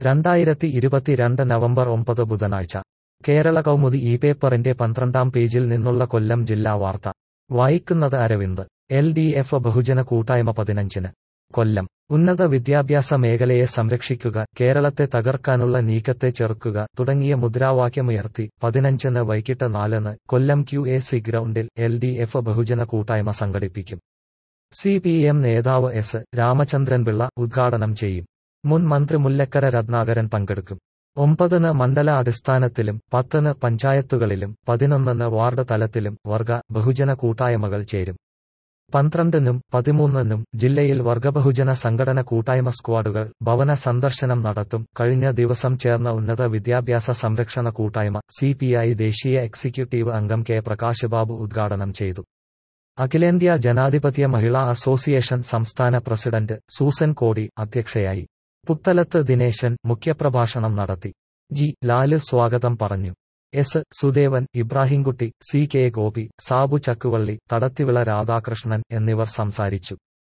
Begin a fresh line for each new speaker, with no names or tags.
രണ്ടായിരത്തി ഇരുപത്തിരണ്ട് നവംബർ ഒമ്പത് ബുധനാഴ്ച കേരള കൗമുദി ഈ പേപ്പറിന്റെ പന്ത്രണ്ടാം പേജിൽ നിന്നുള്ള കൊല്ലം ജില്ലാ വാർത്ത വായിക്കുന്നത് അരവിന്ദ് എൽ ഡി എഫ് ബഹുജന കൂട്ടായ്മ പതിനഞ്ചിന് കൊല്ലം ഉന്നത വിദ്യാഭ്യാസ മേഖലയെ സംരക്ഷിക്കുക കേരളത്തെ തകർക്കാനുള്ള നീക്കത്തെ ചെറുക്കുക തുടങ്ങിയ മുദ്രാവാക്യമുയർത്തി പതിനഞ്ചിന് വൈകിട്ട് നാലിന് കൊല്ലം ക്യു എ സി ഗ്രൗണ്ടിൽ എൽ ഡി എഫ് ബഹുജന കൂട്ടായ്മ സംഘടിപ്പിക്കും സി പി എം നേതാവ് എസ് രാമചന്ദ്രൻപിള്ള ഉദ്ഘാടനം ചെയ്യും മുൻ മന്ത്രി മുല്ലക്കര രത്നാകരൻ പങ്കെടുക്കും ഒമ്പതിന് മണ്ഡല അടിസ്ഥാനത്തിലും പത്തിന് പഞ്ചായത്തുകളിലും പതിനൊന്നിന് വാർഡ് തലത്തിലും വർഗ ബഹുജന കൂട്ടായ്മകൾ ചേരും പന്ത്രണ്ടിനും പതിമൂന്നിനും ജില്ലയിൽ വർഗബഹുജന സംഘടന കൂട്ടായ്മ സ്ക്വാഡുകൾ ഭവന സന്ദർശനം നടത്തും കഴിഞ്ഞ ദിവസം ചേർന്ന ഉന്നത വിദ്യാഭ്യാസ സംരക്ഷണ കൂട്ടായ്മ സിപിഐ ദേശീയ എക്സിക്യൂട്ടീവ് അംഗം കെ പ്രകാശ് ബാബു ഉദ്ഘാടനം ചെയ്തു അഖിലേന്ത്യാ ജനാധിപത്യ മഹിളാ അസോസിയേഷൻ സംസ്ഥാന പ്രസിഡന്റ് സൂസൻ കോടി അധ്യക്ഷയായി പുത്തലത്ത് ദിനേശൻ മുഖ്യപ്രഭാഷണം നടത്തി ജി ലാല് സ്വാഗതം പറഞ്ഞു S Sudevan Ibrahimkutty C K Gopi Sabu Chakkuvalli Thadathivila Radhakrishnan എന്നിവർ സംസാരിച്ചു